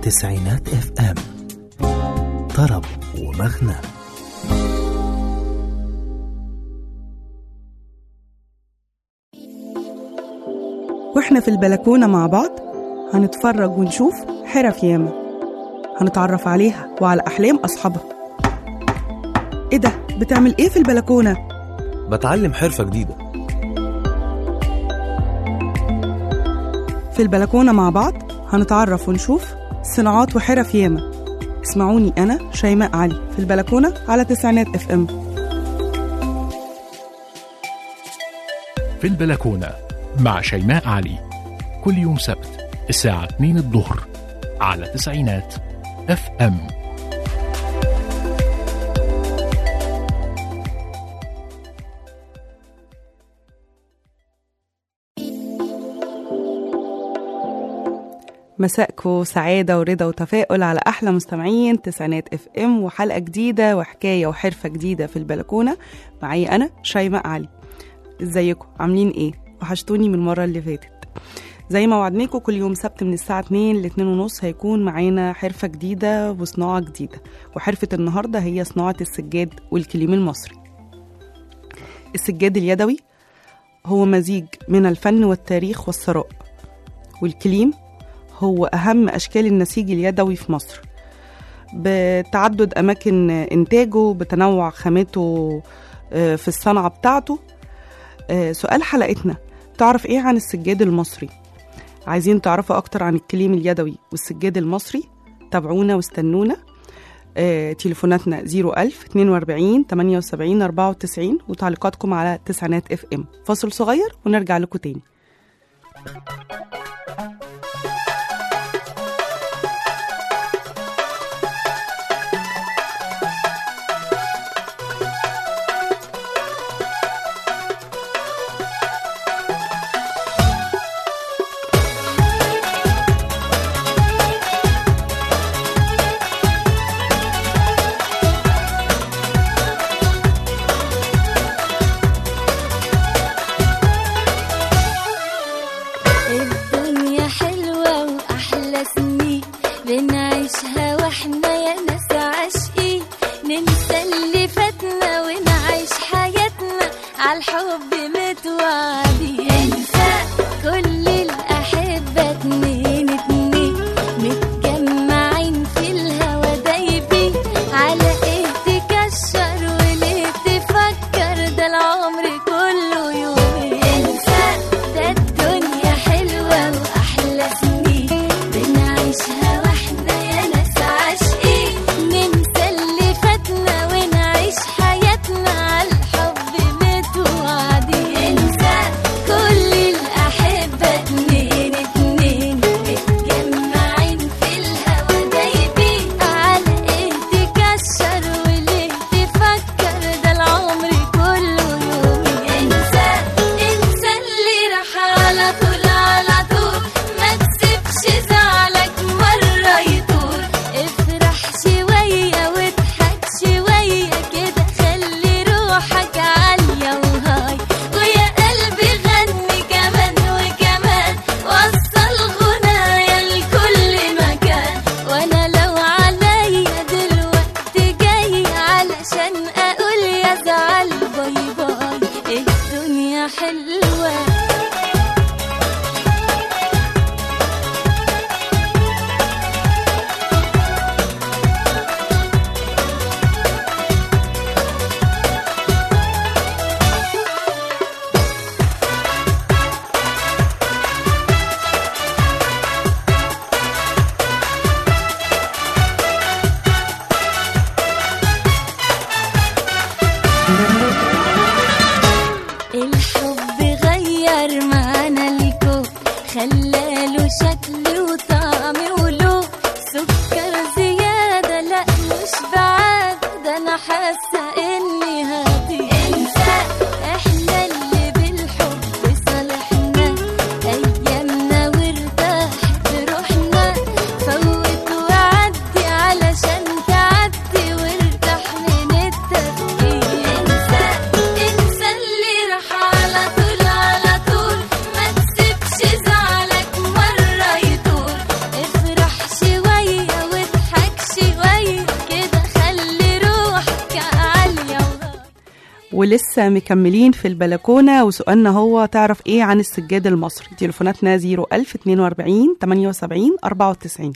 تسعينات اف ام طرب ومغنى واحنا في البلكونة مع بعض هنتفرج ونشوف حرف ياما هنتعرف عليها وعلى أحلام أصحابها إيه ده؟ بتعمل إيه في البلكونة؟ بتعلم حرفة جديدة في البلكونة مع بعض هنتعرف ونشوف صناعات وحرف ياما اسمعوني أنا شيماء علي في البلكونة على تسعينات اف ام في البلكونة مع شيماء علي كل يوم سبت الساعة 2 الظهر على تسعينات اف ام مساءكم سعادة ورضا وتفاؤل على أحلى مستمعين تسعينات اف ام وحلقة جديدة وحكاية وحرفة جديدة في البلكونة معي أنا شيماء علي ازيكم عاملين ايه وحشتوني من المرة اللي فاتت زي ما وعدناكم كل يوم سبت من الساعة 2 ل 2 ونص هيكون معانا حرفة جديدة وصناعة جديدة وحرفة النهاردة هي صناعة السجاد والكليم المصري السجاد اليدوي هو مزيج من الفن والتاريخ والثراء والكليم هو أهم أشكال النسيج اليدوي في مصر بتعدد أماكن إنتاجه بتنوع خاماته آه، في الصنعة بتاعته آه، سؤال حلقتنا تعرف إيه عن السجاد المصري؟ عايزين تعرفوا أكتر عن الكليم اليدوي والسجاد المصري؟ تابعونا واستنونا آه، تليفوناتنا 01000 42 78 94 وتعليقاتكم على تسعينات اف ام فاصل صغير ونرجع لكم تاني الدنيا حلوة وأحلى سنين بنعيشها واحنا يا ناس عاشقين ننسى اللي فاتنا ونعيش حياتنا عالحب متوعدين انسى كل الأحبة اتنين اتنين متجمعين في الهوا دايبين على ايه تكشر وليه تفكر ده العمر كله يومين انسى ده الدنيا حلوة وأحلى سنين بنعيشها واحنا يا ناس عاشقين ننسى اللي فاتنا ونعيش حياتنا عالحب متوعدين انسى كل الأحبة اتنين اتنين ولسه مكملين في البلكونة وسؤالنا هو تعرف ايه عن السجاد المصري تليفوناتنا 01000 42 78 94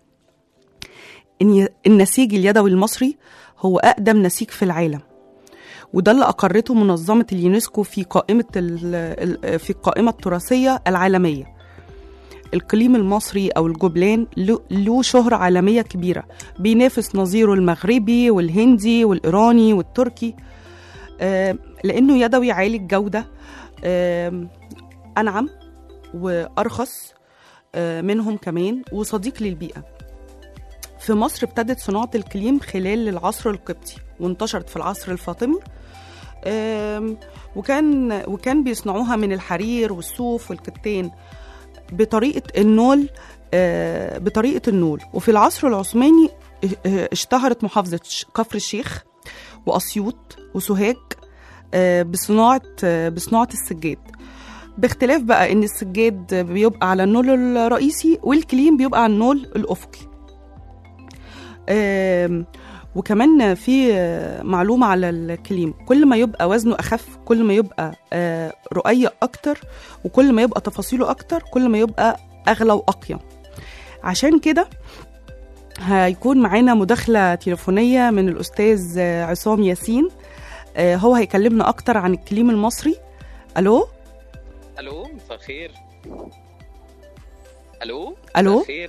إن- النسيج اليدوي المصري هو أقدم نسيج في العالم وده اللي أقرته منظمة اليونسكو في قائمة ال- ال- في القائمة التراثية العالمية القليم المصري أو الجبلان له- له شهرة عالمية كبيرة بينافس نظيره المغربي والهندي والإيراني والتركي آه، لأنه يدوي عالي الجودة آم، أنعم وأرخص آه، منهم كمان وصديق للبيئة في مصر ابتدت صناعة الكليم خلال العصر القبطي وانتشرت في العصر الفاطمي آم، وكان وكان بيصنعوها من الحرير والصوف والكتان بطريقة النول آه، بطريقة النول وفي العصر العثماني اه- اشتهرت محافظة ش- كفر الشيخ وأسيوط وسوهاج آه، بصناعة آه، بصناعة السجاد باختلاف بقى ان السجاد بيبقى على النول الرئيسي والكليم بيبقى على النول الافقي آم، وكمان في آه، معلومة على الكليم كل ما يبقى وزنه أخف كل ما يبقى آه، رقيق أكتر وكل ما يبقى تفاصيله أكتر كل ما يبقى أغلى وأقيم عشان كده هيكون معانا مداخلة تليفونية من الأستاذ آه، عصام ياسين آه، هو هيكلمنا أكتر عن الكليم المصري ألو الو مساء الخير الو ألو؟ مساء الخير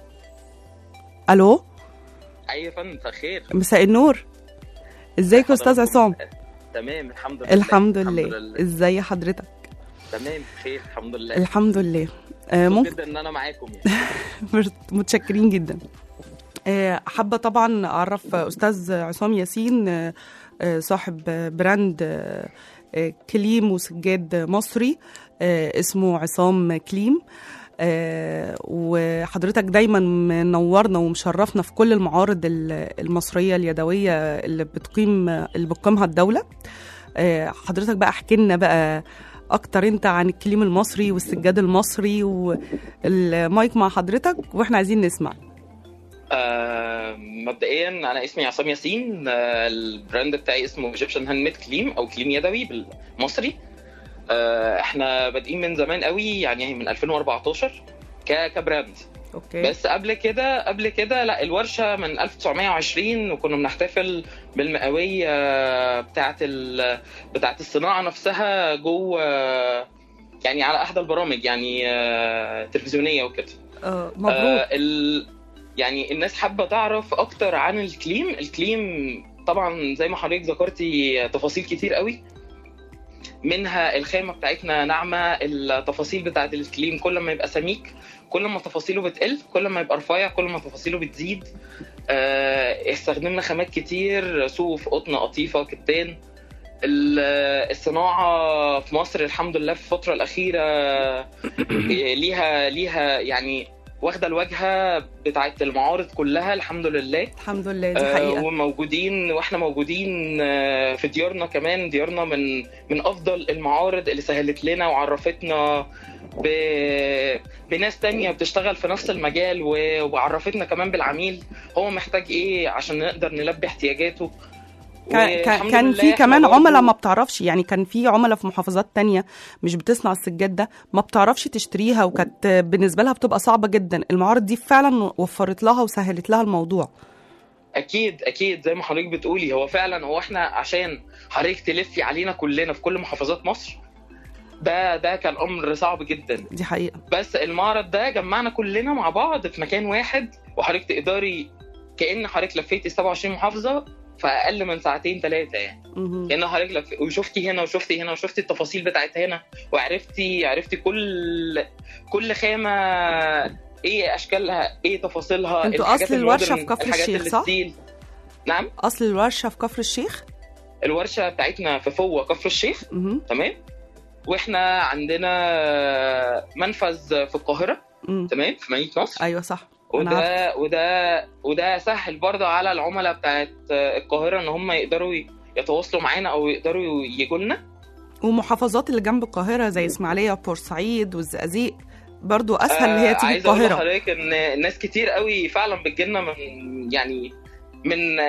ألو ايوه يا فندم مساء الخير مساء النور ازيك يا أستاذ حضراتكم؟ عصام تمام الحمد لله الحمد لله ازاي حضرتك تمام بخير الحمد لله الحمد لله آه، مبسوط ممكن جدا ان انا معاكم يعني متشكرين جدا آه، حابة طبعا أعرف أستاذ عصام ياسين آه، آه، صاحب آه، براند آه، آه، كليم وسجاد مصري آه، اسمه عصام كليم آه، وحضرتك دايما منورنا ومشرفنا في كل المعارض ال- المصرية اليدوية اللي بتقيم اللي بتقيمها الدولة آه، حضرتك بقى احكي لنا بقى اكتر انت عن الكليم المصري والسجاد المصري والمايك مع حضرتك واحنا عايزين نسمع آه مبدئيا انا اسمي عصام ياسين آه البراند بتاعي اسمه ايجيبشن هاند ميد كليم او كليم يدوي بالمصري آه احنا بادئين من زمان قوي يعني من 2014 ك- كبراند اوكي بس قبل كده قبل كده لا الورشه من 1920 وكنا بنحتفل بالمئويه بتاعه ال... بتاعه الصناعه نفسها جوه يعني على احدى البرامج يعني آه، تلفزيونيه وكده آه مبروك آه، ال... يعني الناس حابه تعرف اكتر عن الكليم الكليم طبعا زي ما حضرتك ذكرتي تفاصيل كتير قوي منها الخامه بتاعتنا ناعمه التفاصيل بتاعت الكليم كل ما يبقى سميك كل ما تفاصيله بتقل كل ما يبقى رفيع كل ما تفاصيله بتزيد آه، استخدمنا خامات كتير صوف قطن قطيفه كتان ال- الصناعه في مصر الحمد لله في الفتره الاخيره ليها ليها يعني واخده الواجهه بتاعت المعارض كلها الحمد لله الحمد لله دي آه، حقيقة وموجودين واحنا موجودين آه، في ديارنا كمان ديارنا من من افضل المعارض اللي سهلت لنا وعرفتنا ب... بناس تانية بتشتغل في نفس المجال و... وعرفتنا كمان بالعميل هو محتاج ايه عشان نقدر نلبي احتياجاته كان, كان, والحمد كان لله في إحنا كمان برضو- عملاء ما بتعرفش يعني كان في عملاء في محافظات تانية مش بتصنع السجاد ده ما بتعرفش تشتريها وكانت بالنسبة لها بتبقى صعبة جدا المعارض دي فعلا وفرت لها وسهلت لها الموضوع اكيد اكيد زي ما حضرتك بتقولي هو فعلا هو احنا عشان حضرتك تلفي علينا كلنا في كل محافظات مصر ده ده كان امر صعب جدا دي حقيقة بس المعرض ده جمعنا كلنا مع بعض في مكان واحد وحضرتك تقدري كأن حضرتك لفيتي 27 محافظة في أقل من ساعتين ثلاثة يعني مهم. كأن حضرتك لف... وشفتي هنا وشفتي هنا وشفتي التفاصيل بتاعت هنا وعرفتي عرفتي كل كل خامة ايه اشكالها ايه تفاصيلها انتوا الحاجات أصل الورشة المودرن، في كفر الحاجات الشيخ، صح؟ الستيل. نعم أصل الورشة في كفر الشيخ الورشه بتاعتنا في فوة كفر الشيخ مهم. تمام واحنا عندنا منفذ في القاهره مم. تمام في مدينه نصر أيوة صح أنا عارفة. وده وده وده سهل برضه على العملاء بتاعت القاهره ان هم يقدروا يتواصلوا معانا او يقدروا يجوا لنا ومحافظات اللي جنب القاهرة زي إسماعيلية وبورسعيد والزقازيق برضو أسهل اللي هي تيجي عايز اقول القاهرة لحضرتك ان ناس كتير قوي فعلا بتجيلنا من يعني من آه،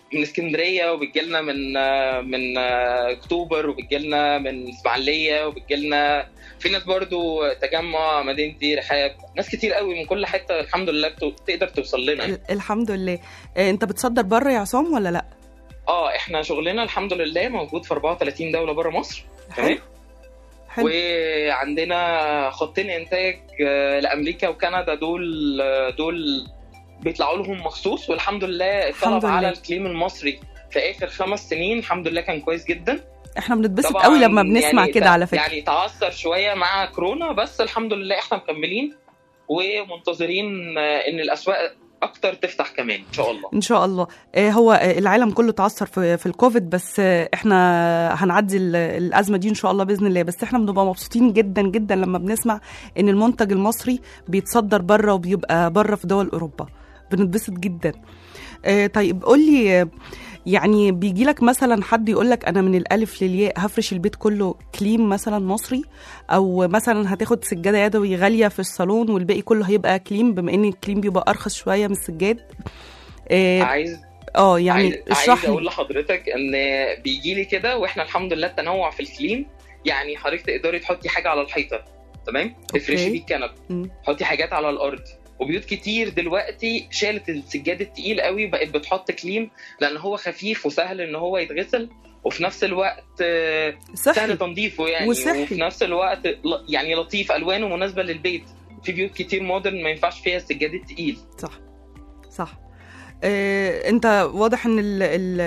من اسكندريه وبتجيلنا من آه، من آه، اكتوبر وبتجيلنا من اسماعيليه وبتجيلنا في ناس برضو تجمع مدينتي رحاب ناس كتير قوي من كل حته الحمد لله بت- تقدر توصل لنا يعني. ال- الحمد لله آه، انت بتصدر بره يا عصام ولا لا اه احنا شغلنا الحمد لله موجود في 34 دوله بره مصر تمام حلو وعندنا خطين انتاج آه، لامريكا وكندا دول آه، دول بيطلعوا لهم مخصوص والحمد لله الحمد الطلب على لله. الكليم المصري في اخر خمس سنين الحمد لله كان كويس جدا احنا بنتبسط طبعاً قوي لما بنسمع يعني كده ده- على فكره يعني تعثر شويه مع كورونا بس الحمد لله احنا مكملين ومنتظرين آه، ان الاسواق اكتر تفتح كمان ان شاء الله ان شاء الله آه، هو آه، العالم كله تعثر في, في الكوفيد بس آه، احنا هنعدي ال- الازمه دي ان شاء الله باذن الله بس احنا بنبقى مبسوطين جدا جدا لما بنسمع ان المنتج المصري بيتصدر بره وبيبقى بره في دول اوروبا بنتبسط جدا آه، طيب قول لي آه، يعني بيجي لك مثلا حد يقول لك انا من الالف للياء هفرش البيت كله كليم مثلا مصري او مثلا هتاخد سجاده يدوي غاليه في الصالون والباقي كله هيبقى كليم بما ان الكليم بيبقى ارخص شويه من السجاد آه، عايز اه يعني عايز, اشرح عايز اقول لي لحضرتك ان بيجي لي كده واحنا الحمد لله التنوع في الكليم يعني حضرتك تقدري تحطي حاجه على الحيطه تمام تفرشي بيه الكنب مم. تحطي حاجات على الارض وبيوت كتير دلوقتي شالت السجاد التقيل قوي بقت بتحط كليم لان هو خفيف وسهل ان هو يتغسل وفي نفس الوقت آه، صحي سهل تنظيفه يعني وصحي. وفي نفس الوقت ل- يعني لطيف الوانه مناسبه للبيت في بيوت كتير مودرن ما ينفعش فيها السجاد التقيل صح صح آه، انت واضح ان ال ال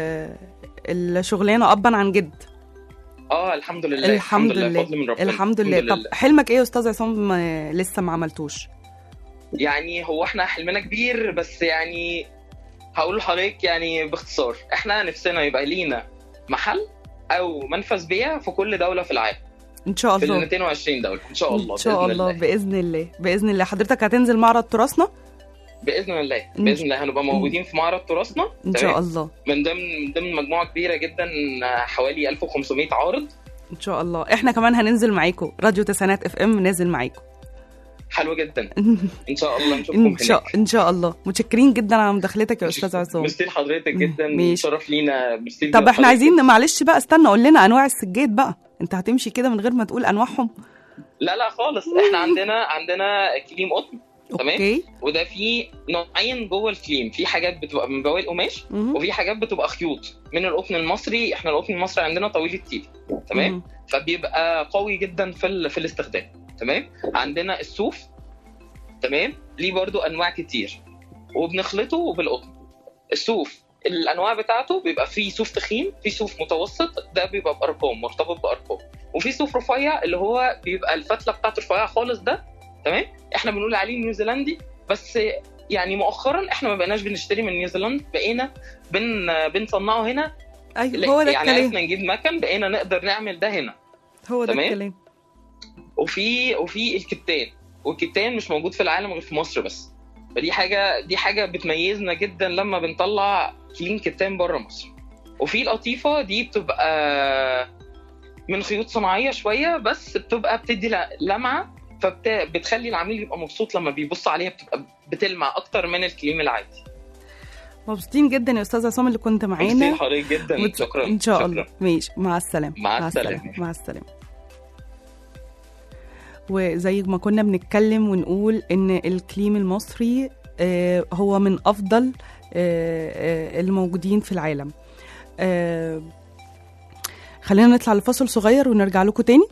ال الشغلانه ابا عن جد اه الحمد لله الحمد لله. فضل من ربنا الحمد لله طب حلمك ايه يا استاذ عصام آه، لسه ما عملتوش يعني هو احنا حلمنا كبير بس يعني هقول لحضرتك يعني باختصار احنا نفسنا يبقى لينا محل او منفذ بيع في كل دوله في العالم ان شاء في ال الله 220 دوله ان شاء الله ان شاء بإذن الله باذن الله باذن الله حضرتك هتنزل معرض تراثنا باذن الله إن- باذن الله هنبقى موجودين في معرض تراثنا ان تمام؟ شاء الله من ضمن من ضمن مجموعه كبيره جدا حوالي 1500 عارض ان شاء الله احنا كمان هننزل معاكم راديو تسعينات اف ام نازل معاكم حلو جدا ان شاء الله نشوفكم ان شاء ان شاء الله متشكرين جدا على مداخلتك يا استاذ عصام ميرسي لحضرتك جدا ماشي. شرف لينا ميرسي طب احنا لحضرتك عايزين معلش بقى استنى قول لنا انواع السجاد بقى انت هتمشي كده من غير ما تقول انواعهم لا لا خالص احنا عندنا عندنا كليم قطن تمام اوكي وده في نوعين جوه الكليم في حاجات بتبقى من بواقي القماش مهم. وفي حاجات بتبقى خيوط من القطن المصري احنا القطن المصري عندنا طويل التيل تمام مهم. فبيبقى قوي جدا في ال... في الاستخدام تمام عندنا الصوف تمام ليه برضو انواع كتير وبنخلطه بالقطن الصوف الانواع بتاعته بيبقى فيه صوف تخين في صوف متوسط ده بيبقى بارقام مرتبط بارقام وفي صوف رفيع اللي هو بيبقى الفتله بتاعته رفيعه خالص ده تمام احنا بنقول عليه نيوزيلندي بس يعني مؤخرا احنا ما بقيناش بنشتري من نيوزيلاند بقينا بن بنصنعه هنا ايوه هو ده يعني الكلام عرفنا نجيب مكن بقينا نقدر نعمل ده هنا هو ده تمام؟ الكلام وفي وفي الكتان والكتان مش موجود في العالم غير في مصر بس فدي حاجه دي حاجه بتميزنا جدا لما بنطلع كلين كتان بره مصر وفي القطيفه دي بتبقى من خيوط صناعيه شويه بس بتبقى بتدي ل- لمعه فبتخلي العميل يبقى مبسوط لما بيبص عليها بتبقى بتلمع اكتر من الكليم العادي مبسوطين جدا يا استاذ عصام اللي كنت ميرسي معانا لحضرتك جدا وت- شكرا ان شاء شكرا. الله ماشي مع السلامه مع السلامة. مع السلامه وزي ما كنا بنتكلم ونقول ان الكليم المصري آه، هو من افضل آه، آه، الموجودين في العالم آه، خلينا نطلع لفاصل صغير ونرجع لكم تاني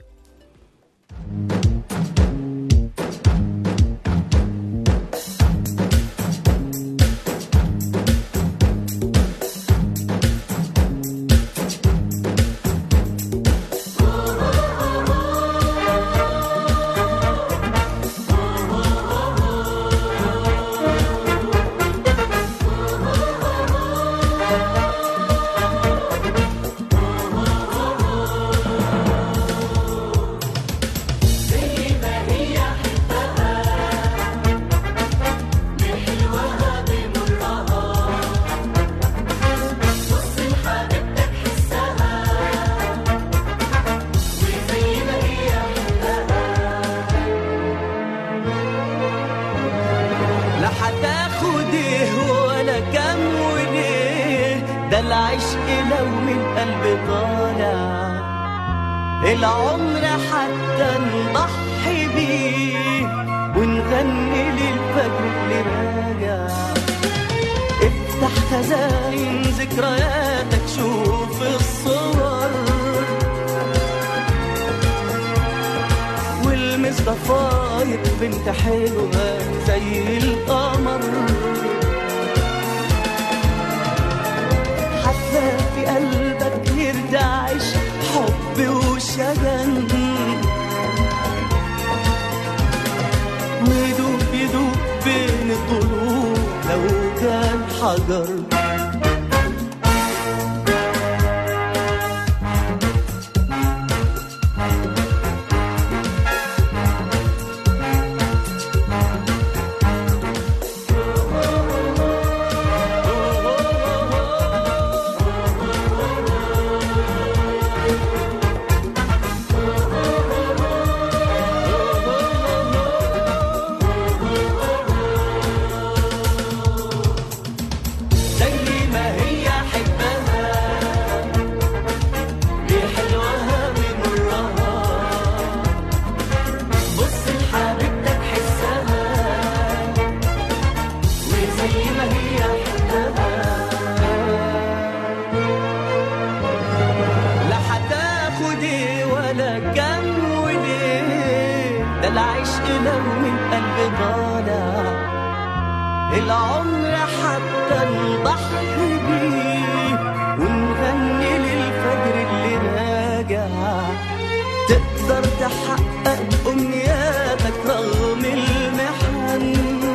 العشق لو من قلب طالع العمر حتى نضحي بيه ونغني للفجر اللي راجع افتح خزاين ذكرياتك شوف الصور والمس ضفاير بنت حلوة زي القمر حتى في قلبك يرتعش حب وشجن ويدوب يدوب بين الضلوع لو كان حجر زي ما هي حبها بحلوها بمرها بص لحبيبتك حسها وزي ما هي حبها لا هتاخد ايه ولا كم وليه ده العشق لو من قلب ضالع العمر حتى نضحي بيه ونغني للفجر اللي راجع تقدر تحقق أمنياتك رغم المحن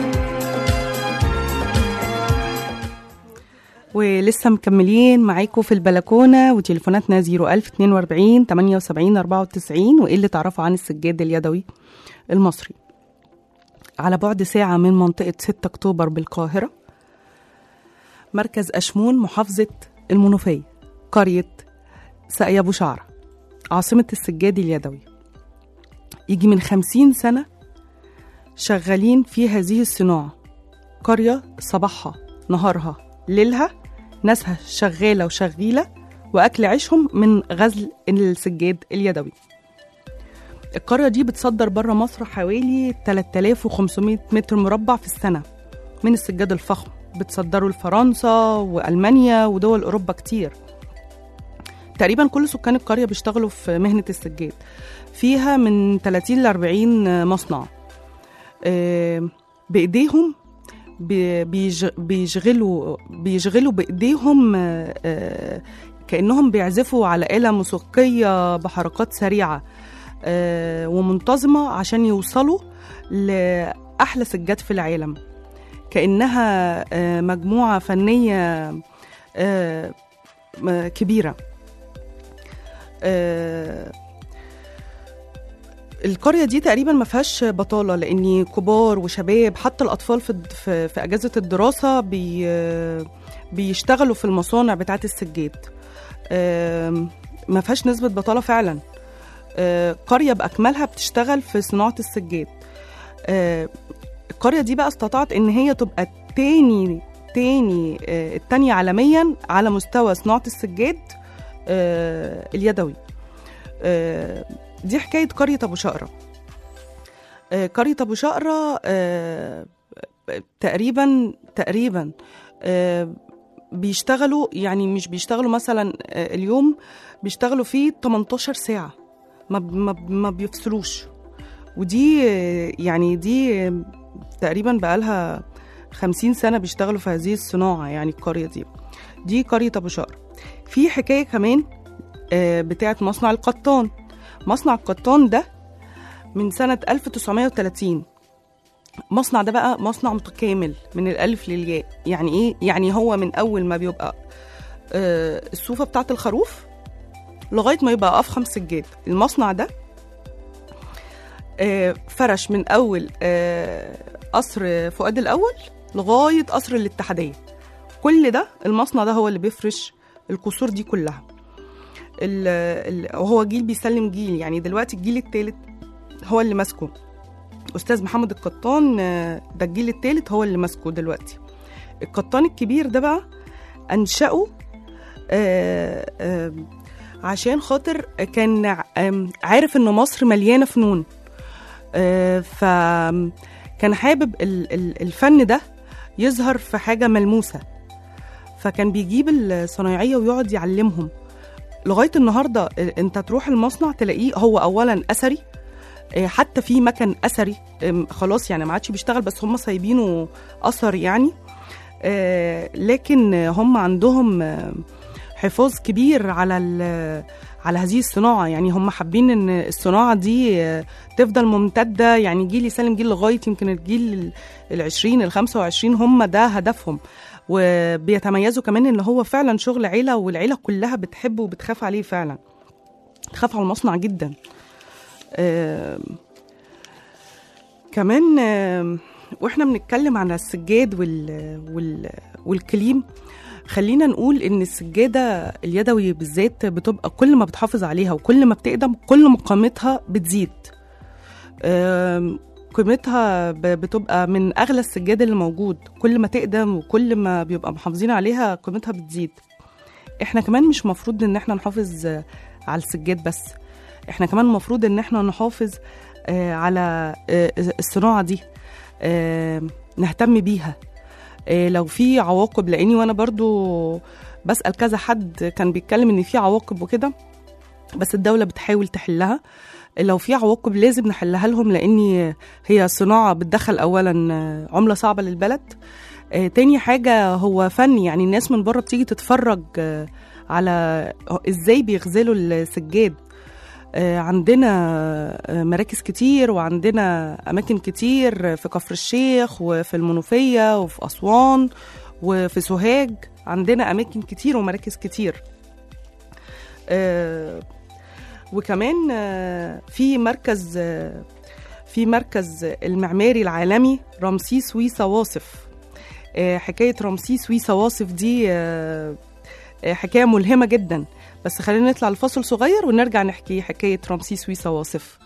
ولسه مكملين معاكم في البلكونة وتليفوناتنا 01042 78 94 وإيه اللي تعرفوا عن السجاد اليدوي المصري على بعد ساعة من منطقة 6 أكتوبر بالقاهرة مركز أشمون محافظة المنوفية قرية سقي أبو شعرة عاصمة السجاد اليدوي يجي من خمسين سنة شغالين في هذه الصناعة قرية صباحها نهارها ليلها ناسها شغالة وشغيلة وأكل عيشهم من غزل السجاد اليدوي القرية دي بتصدر بره مصر حوالي 3500 متر مربع في السنة من السجاد الفخم بتصدروا لفرنسا وألمانيا ودول أوروبا كتير تقريبا كل سكان القرية بيشتغلوا في مهنة السجاد فيها من 30 ل 40 مصنع آه، بإيديهم بي- بيج- بيشغلوا بيشغلوا بإيديهم آه، آه، كأنهم بيعزفوا على آلة موسيقية بحركات سريعة آه، ومنتظمة عشان يوصلوا لأحلى سجاد في العالم كأنها آه، مجموعة فنية آه، م- كبيرة آه، القرية دي تقريبا ما فيهاش بطالة لأن كبار وشباب حتى الأطفال في في, في أجازة الدراسة بي بيشتغلوا في المصانع بتاعة السجاد آم، ما فيهاش نسبة بطالة فعلا آه، قرية بأكملها بتشتغل في صناعة السجاد آه، القرية دي بقى استطاعت إن هي تبقى تاني تاني آه، التانية عالميا على مستوى صناعة السجاد آه، اليدوي آه، دي حكاية قرية أبو شقرة آه، قرية أبو شقرة آه، تقريبا تقريبا آه، بيشتغلوا يعني مش بيشتغلوا مثلا آه، اليوم بيشتغلوا فيه 18 ساعة ما ب- ما ب- ما بيفصلوش ودي آه، يعني دي آه، تقريبا بقالها 50 سنة بيشتغلوا في هذه الصناعة يعني القرية دي دي قرية أبو شقرة في حكاية كمان آه، بتاعت مصنع القطان مصنع القطان ده من سنة 1930 مصنع ده بقى مصنع متكامل من الألف للياء يعني إيه؟ يعني هو من أول ما بيبقى آه، الصوفة بتاعت الخروف لغاية ما يبقى أفخم سجاد المصنع ده آه، فرش من أول آه، قصر فؤاد الأول لغاية قصر الاتحادية كل ده المصنع ده هو اللي بيفرش القصور دي كلها ال- ال- وهو جيل بيسلم جيل يعني دلوقتي الجيل الثالث هو اللي ماسكه استاذ محمد القطان آه، ده الجيل الثالث هو اللي ماسكه دلوقتي القطان الكبير ده بقى انشأه آه، آه، عشان خاطر كان ع- آم، عارف ان مصر مليانه فنون آه، فكان حابب ال- ال- الفن ده يظهر في حاجه ملموسه فكان بيجيب الصنايعيه ويقعد يعلمهم لغايه النهارده آه، انت تروح المصنع تلاقيه هو اولا اثري آه، حتى في مكن اثري آم، خلاص يعني ما عادش بيشتغل بس هم سايبينه اثر يعني آه، لكن هم عندهم آه، حفاظ كبير على ال- على هذه الصناعه يعني هم حابين ان الصناعه دي آه، تفضل ممتده يعني جيل يسلم جيل لغايه يمكن الجيل ال 20 ال 25 هم ده هدفهم وبيتميزوا كمان ان هو فعلا شغل عيله والعيله كلها بتحبه وبتخاف عليه فعلا تخاف على المصنع جدا آم، كمان آم، واحنا بنتكلم عن السجاد وال وال والكليم خلينا نقول ان السجاده اليدوي بالذات بتبقى كل ما بتحافظ عليها وكل ما بتقدم كل ما قيمتها بتزيد آم، قيمتها ب- بتبقى من اغلى السجاد اللي موجود كل ما تقدم وكل ما بيبقى محافظين عليها قيمتها بتزيد احنا كمان مش مفروض ان احنا نحافظ آه، على السجاد بس احنا كمان المفروض ان احنا نحافظ آه، على آه، الصناعه دي آه، نهتم بيها آه، لو في عواقب لاني وانا برضو بسال كذا حد كان بيتكلم ان في عواقب وكده بس الدوله بتحاول تحلها لو في عواقب لازم نحلها لهم لان هي صناعه بتدخل اولا آه، عمله صعبه للبلد آه، تاني حاجه هو فن يعني الناس من بره بتيجي تتفرج آه، على ازاي بيغزلوا السجاد آه، عندنا آه، مراكز كتير وعندنا أماكن كتير في كفر الشيخ وفي المنوفية وفي أسوان وفي سوهاج عندنا أماكن كتير ومراكز كتير آه، وكمان آه، في مركز آه، في مركز المعماري العالمي رمسيس ويسا واصف آه، حكاية رمسيس ويسا واصف دي آه، آه، حكاية ملهمة جدا بس خلينا نطلع لفاصل صغير ونرجع نحكي حكاية رمسيس ويسا واصف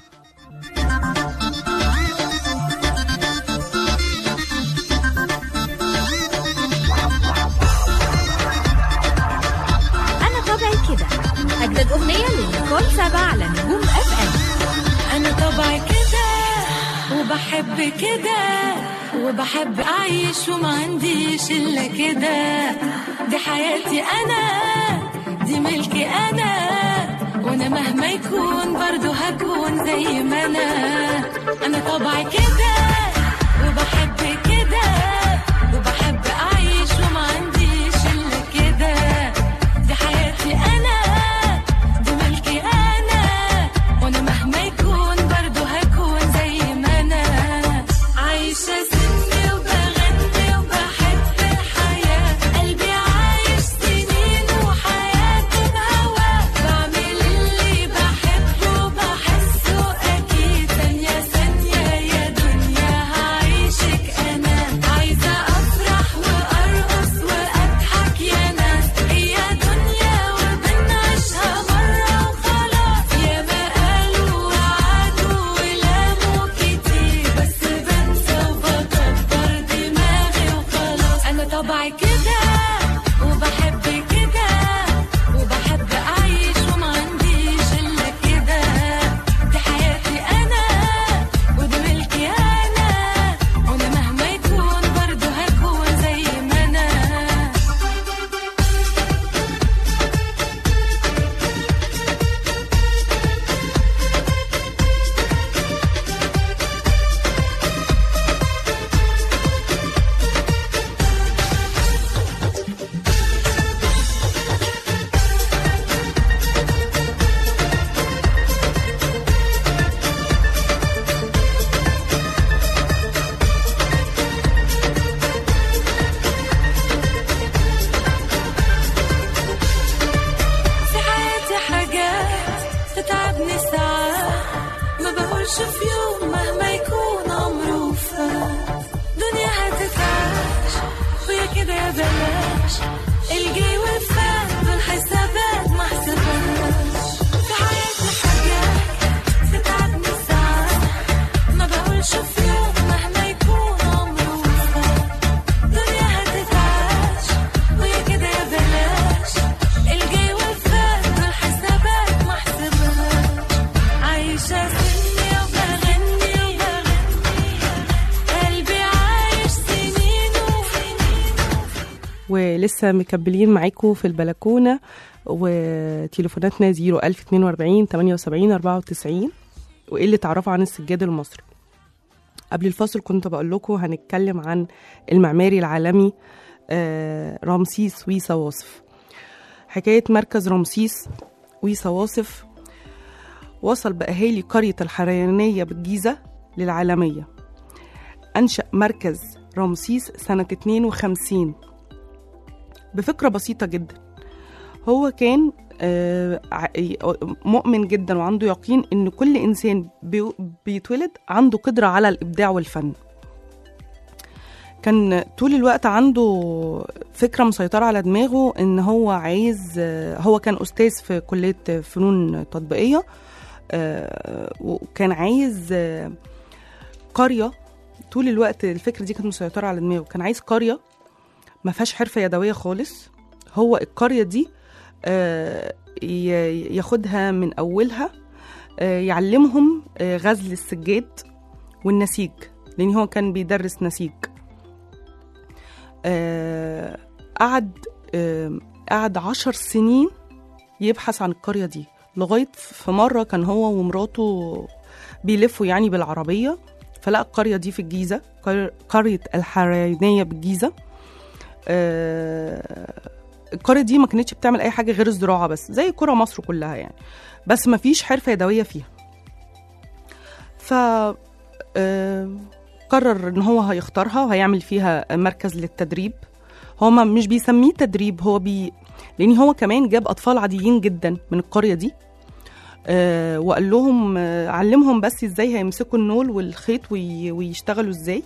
أنا طبعي كده أجدد أغنية لنيكول سابا على نجوم أف أم أنا طبعي كده وبحب كده وبحب أعيش وما عنديش إلا كده دي حياتي أنا دي ملكي أنا وأنا مهما يكون برضو هكون زي ما أنا أنا طبعي كده وبحب كده وبحب أعيش وما عنديش إلا كده دي حياتي أنا دي ملكي أنا وأنا مهما يكون برضو هكون زي ما أنا عايشة سني وبغني وبحب الحياة قلبي عايش سنين وحياتي بهوا بعمل اللي بحبه وبحسه أكيد ثانية ثانية يا دنيا لسه مكبلين معاكم في البلكونه وتليفوناتنا 01042 78 94 وايه اللي تعرفوا عن السجاد المصري قبل الفاصل كنت بقول لكم هنتكلم عن المعماري العالمي آه، رمسيس ويسا واصف حكاية مركز رمسيس ويسا واصف وصل بأهالي قرية الحريانية بالجيزة للعالمية أنشأ مركز رمسيس سنة 52 بفكرة بسيطة جدا هو كان آه، ع- مؤمن جدا وعنده يقين ان كل انسان بي- بيتولد عنده قدرة على الابداع والفن كان طول الوقت عنده فكرة مسيطرة على دماغه ان هو عايز آه، هو كان استاذ في كلية فنون تطبيقية آه، وكان عايز آه، قرية طول الوقت الفكرة دي كانت مسيطرة على دماغه كان عايز قرية ما فيهاش حرفة يدوية خالص هو القرية دي آه، ي- ياخدها من أولها آه، يعلمهم آه، غزل السجاد والنسيج لأن هو كان بيدرس نسيج آه، قعد آه، قعد عشر سنين يبحث عن القرية دي لغاية في مرة كان هو ومراته بيلفوا يعني بالعربية فلقى القرية دي في الجيزة قر- قرية الحرينية بالجيزة آه، القرية دي ما كانتش بتعمل أي حاجة غير الزراعة بس زي قرى مصر كلها يعني بس ما فيش حرفة يدوية فيها ف آه، قرر ان هو هيختارها وهيعمل فيها مركز للتدريب هو ما مش بيسميه تدريب هو بي لان هو كمان جاب اطفال عاديين جدا من القريه دي آه وقال لهم آه علمهم بس ازاي هيمسكوا النول والخيط وي ويشتغلوا ازاي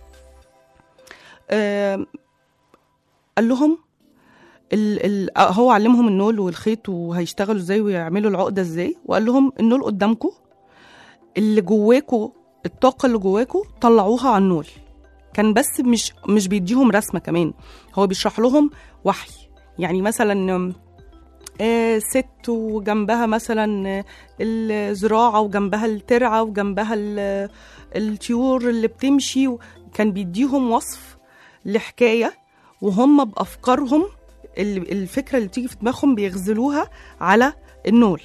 آه قال لهم ال ال آه، هو علمهم النول والخيط وهيشتغلوا ازاي ويعملوا العقده ازاي وقال لهم النول قدامكم اللي جواكوا الطاقه اللي جواكوا طلعوها على النول كان بس مش مش بيديهم رسمه كمان هو بيشرح لهم وحي يعني مثلا آم، آه، ست وجنبها مثلا آه، الزراعه وجنبها الترعه وجنبها ال- الطيور اللي بتمشي و- كان بيديهم وصف لحكايه وهم بافكارهم ال- الفكره اللي بتيجي في دماغهم بيغزلوها على النول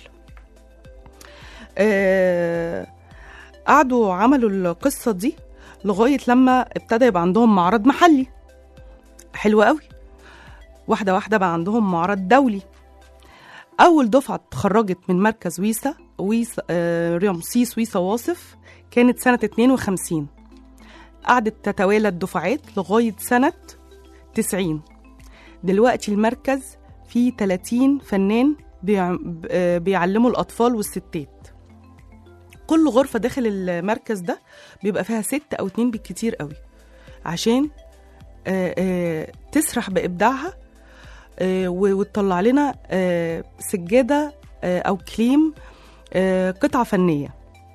آه، قعدوا عملوا القصه دي لغايه لما ابتدى يبقى عندهم معرض محلي حلو قوي واحده واحده بقى عندهم معرض دولي اول دفعه اتخرجت من مركز ويسا ويسا آه، رمسيس ويسا واصف كانت سنه 52 قعدت تتوالى الدفعات لغايه سنه 90 دلوقتي المركز فيه 30 فنان بيع- آه، بيعلموا الاطفال والستات كل غرفة داخل المركز ده بيبقى فيها ست أو اتنين بالكتير قوي عشان آه، آه، تسرح بإبداعها آه، و- وتطلع لنا آه، سجادة آه، أو كليم آه، قطعة فنية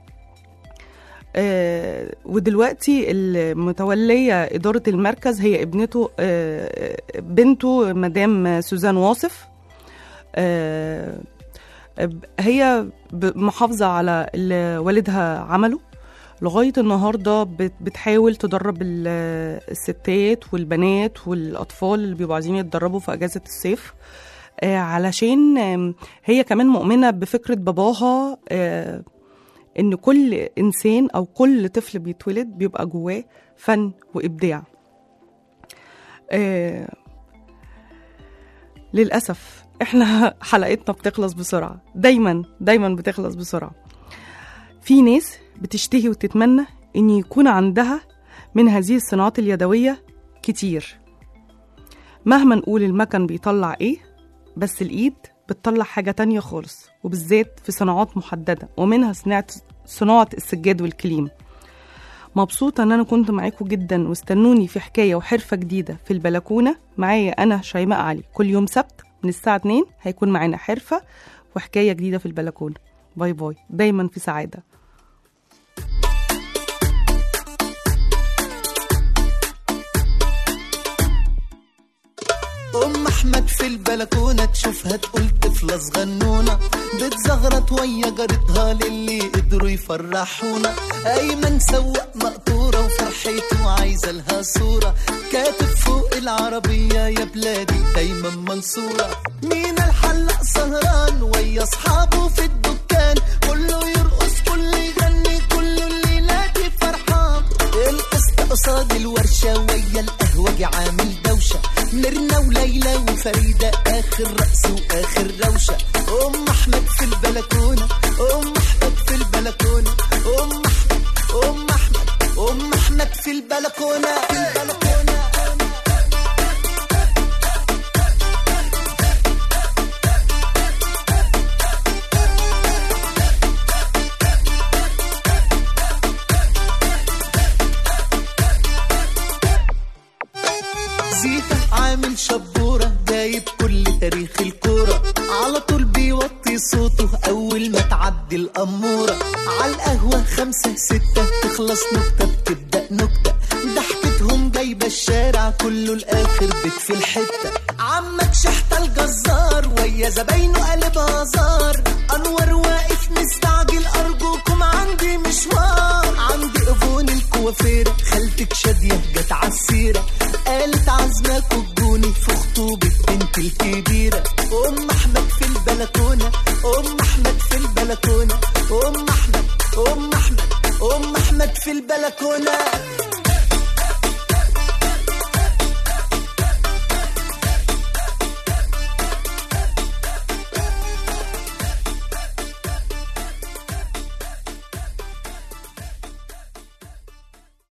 آه، ودلوقتي المتولية إدارة المركز هي ابنته آه، بنته مدام سوزان واصف آه، هي ب- محافظة على اللي والدها عمله لغاية النهاردة بت- بتحاول تدرب ال- الستات والبنات والأطفال اللي بيبقوا عايزين يتدربوا في أجازة الصيف آه، علشان آم، هي كمان مؤمنة بفكرة باباها آه، إن كل إنسان أو كل طفل بيتولد بيبقى جواه فن وإبداع آه، للأسف احنا حلقتنا بتخلص بسرعة دايما دايما بتخلص بسرعة في ناس بتشتهي وتتمنى ان يكون عندها من هذه الصناعات اليدوية كتير مهما نقول المكن بيطلع ايه بس الايد بتطلع حاجة تانية خالص وبالذات في صناعات محددة ومنها صناعة صناعة السجاد والكليم مبسوطة ان انا كنت معاكم جدا واستنوني في حكاية وحرفة جديدة في البلكونة معايا انا شيماء علي كل يوم سبت من الساعة 2 هيكون معانا حرفة وحكاية جديدة في البلكونة باي باي دايما في سعادة ام احمد في البلكونه تشوفها تقول طفله صغنونه بتزغرط ويا جارتها للي قدروا يفرحونا ايمن سواق مقطوره وفرحته عايزه لها صوره كاتب فوق العربيه يا بلاد بلادي دايما منصورة مين الحلاق سهران ويا اصحابه في الدكان كله يرقص كله يغني كله اللي نادي فرحان القسط قصاد الورشة ويا القهوة عامل دوشة ميرنا وليلى وفريدة آخر رقص وآخر روشة أم أحمد في البلكونة أم أحمد في البلكونة أم أحمد أم أحمد أم أحمد في البلكونة في البلكونة زيتا عامل شبورة جايب كل تاريخ الكورة على طول بيوطي صوته أول ما تعدي الأمورة على القهوة خمسة ستة تخلص نكتة بتبدأ نكتة ضحكتهم جايبة الشارع كله الآخر بيت في الحتة عمك شحتة الجزار ويا زباينه قلب هزار أنور واقف مستعجل أرجوكم عندي مشوار عندي إيفون الكوافيرة خالتك شادية جت عالسيرة قالت عزمك وجوني في خطوبة بنت الكبيرة أم أحمد في البلكونة أم أحمد في البلكونة أم أحمد أم أحمد أم أحمد في البلكونة